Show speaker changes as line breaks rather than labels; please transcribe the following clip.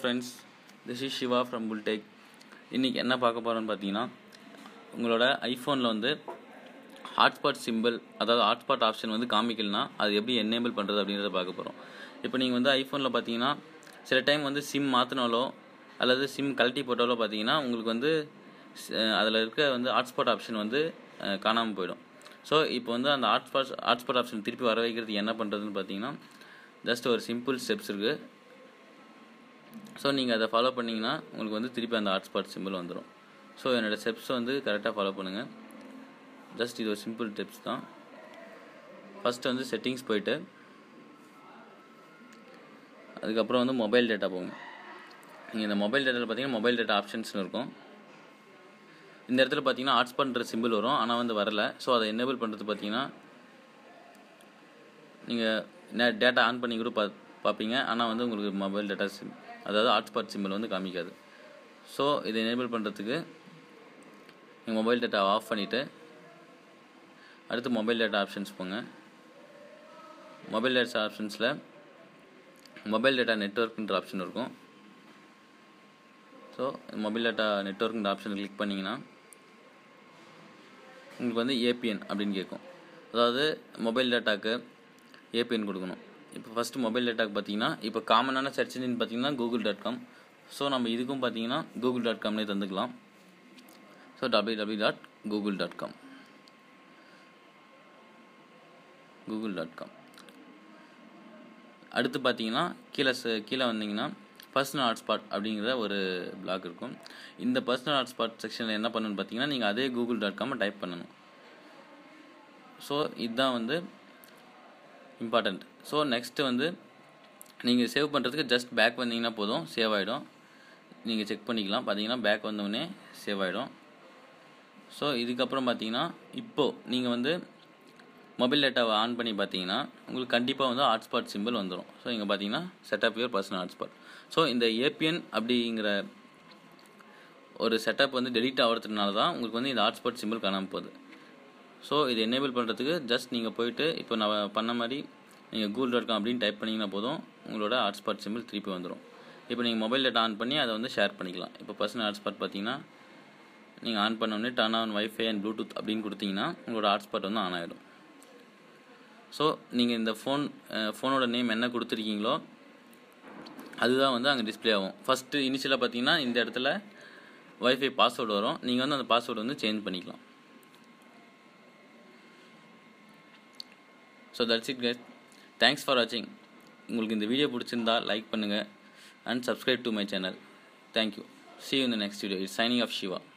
friends this is Siva from Fulltech இன்றைக்கி என்ன பார்க்க போகிறோன்னு பார்த்தீங்கன்னா உங்களோட ஐஃபோனில் வந்து ஹாட்ஸ்பாட் சிம்பிள் அதாவது ஹாட்ஸ்பாட் ஆப்ஷன் வந்து காமிக்கலனா அது எப்படி என்னேபிள் பண்ணுறது அப்படின்றத பார்க்க போகிறோம் இப்போ நீங்கள் வந்து ஐஃபோனில் பார்த்தீங்கன்னா சில டைம் வந்து சிம் மாற்றினாலோ அல்லது சிம் கழட்டி போட்டாலோ பார்த்தீங்கன்னா உங்களுக்கு வந்து அதில் இருக்க வந்து ஹாட்ஸ்பாட் ஆப்ஷன் வந்து காணாமல் போயிடும் ஸோ இப்போ வந்து அந்த ஹாட்ஸ்பாட் ஹாட்ஸ்பாட் ஆப்ஷன் திருப்பி வர வைக்கிறதுக்கு என்ன பண்ணுறதுன்னு பார்த்தீங்கன்னா ஜஸ்ட் ஒரு சிம்பிள் ஸ்டெப்ஸ் இருக்குது ஸோ நீங்கள் அதை ஃபாலோ பண்ணிங்கன்னா உங்களுக்கு வந்து திருப்பி அந்த ஹாட்ஸ்பாட் சிம்பிள் வந்துடும் ஸோ என்னோடய ஸ்டெப்ஸை வந்து கரெக்டாக ஃபாலோ பண்ணுங்கள் ஜஸ்ட் இது ஒரு சிம்பிள் டிப்ஸ் தான் ஃபஸ்ட்டு வந்து செட்டிங்ஸ் போயிட்டு அதுக்கப்புறம் வந்து மொபைல் டேட்டா போங்க நீங்கள் இந்த மொபைல் டேட்டாவில் பார்த்தீங்கன்னா மொபைல் டேட்டா ஆப்ஷன்ஸ்னு இருக்கும் இந்த இடத்துல பார்த்தீங்கன்னா ஹாட்ஸ்பாட்ன்ற சிம்பிள் வரும் ஆனால் வந்து வரல ஸோ அதை என்னேபிள் பண்ணுறது பார்த்தீங்கன்னா நீங்கள் டேட்டா ஆன் பண்ணி கூட பா பார்ப்பீங்க ஆனால் வந்து உங்களுக்கு மொபைல் டேட்டா சிம் அதாவது ஹாட்ஸ்பாட் சிம்பிள் வந்து காமிக்காது ஸோ இதை எனேபிள் பண்ணுறதுக்கு நீங்கள் மொபைல் டேட்டா ஆஃப் பண்ணிவிட்டு அடுத்து மொபைல் டேட்டா ஆப்ஷன்ஸ் போங்க மொபைல் டேட்டா ஆப்ஷன்ஸில் மொபைல் டேட்டா நெட்ஒர்க்குன்ற ஆப்ஷன் இருக்கும் ஸோ மொபைல் டேட்டா நெட்ஒர்க்குன்ற ஆப்ஷனை கிளிக் பண்ணிங்கன்னா உங்களுக்கு வந்து ஏபிஎன் அப்படின்னு கேட்கும் அதாவது மொபைல் டேட்டாக்கு ஏபிஎன் கொடுக்கணும் இப்போ ஃபஸ்ட்டு மொபைல் டேட்டாக்கு பார்த்தீங்கன்னா இப்போ காமனான சர்ச் இன்ஜின் பார்த்தீங்கன்னா கூகுள் டாட் காம் ஸோ நம்ம இதுக்கும் பார்த்தீங்கன்னா கூகுள் டாட் காம்லேயே தந்துக்கலாம் so W W dot Google dot com Google dot com அடுத்து பார்த்தீங்கன்னா கீழே கீழே வந்தீங்கன்னா பர்சனல் ஹாட்ஸ்பாட் அப்படிங்கிற ஒரு பிளாக் இருக்கும் இந்த பர்சனல் ஹாட்ஸ்பாட் செக்ஷனில் என்ன பண்ணணும்னு பார்த்தீங்கன்னா நீங்கள் அதே கூகுள் டாட் காமை டைப் பண்ணணும் ஸோ இதுதான் வந்து இம்பார்ட்டண்ட் ஸோ நெக்ஸ்ட்டு வந்து நீங்கள் சேவ் பண்ணுறதுக்கு ஜஸ்ட் பேக் வந்தீங்கன்னா போதும் சேவ் ஆகிடும் நீங்கள் செக் பண்ணிக்கலாம் பார்த்தீங்கன்னா பேக் வந்தோடனே சேவ் ஆகிடும் ஸோ இதுக்கப்புறம் பார்த்தீங்கன்னா இப்போது நீங்கள் வந்து மொபைல் டேட்டாவை ஆன் பண்ணி பார்த்தீங்கன்னா உங்களுக்கு கண்டிப்பாக வந்து ஹாட்ஸ்பாட் சிம்பிள் வந்துடும் ஸோ இங்கே பார்த்தீங்கன்னா setup your personal hotspot so இந்த ஏபிஎன் அப்படிங்கிற ஒரு செட்டப் வந்து டெலீட் ஆகிறதுனால தான் உங்களுக்கு வந்து இந்த ஹாட்ஸ்பாட் சிம்பிள் காணாமல் போகுது ஸோ இது எனேபிள் பண்ணுறதுக்கு ஜஸ்ட் நீங்கள் போயிட்டு இப்போ நான் பண்ண மாதிரி நீங்கள் கூகுள் டாட் காம் அப்படின்னு டைப் பண்ணிங்கன்னா போதும் உங்களோட ஹாட்ஸ்பாட் சிம்பிள் திருப்பி வந்துடும் இப்போ நீங்கள் மொபைல் டேட்டா ஆன் பண்ணி அதை வந்து ஷேர் பண்ணிக்கலாம் இப்போ பர்சனல் ஹாட்ஸ்பாட் பார்த்தீங்கன்னா நீங்கள் ஆன் பண்ணோடனே turn on wifi and Bluetooth அப்படின்னு கொடுத்தீங்கன்னா உங்களோட ஹாட்ஸ்பாட் வந்து ஆன் ஆகிடும் ஸோ நீங்கள் இந்த ஃபோன் ஃபோனோட நேம் என்ன கொடுத்துருக்கீங்களோ அதுதான் வந்து அங்கே டிஸ்பிளே ஆகும் ஃபஸ்ட்டு இனிஷியலாக பார்த்தீங்கன்னா இந்த இடத்துல வைஃபை பாஸ்வேர்டு வரும் நீங்கள் வந்து அந்த பாஸ்வேர்டு வந்து சேஞ்ச் பண்ணிக்கலாம் so that's it guys thanks for வாட்சிங் உங்களுக்கு இந்த வீடியோ பிடிச்சிருந்தா லைக் பண்ணுங்கள் and subscribe to my channel thank you see you இந்த next video it's signing off Siva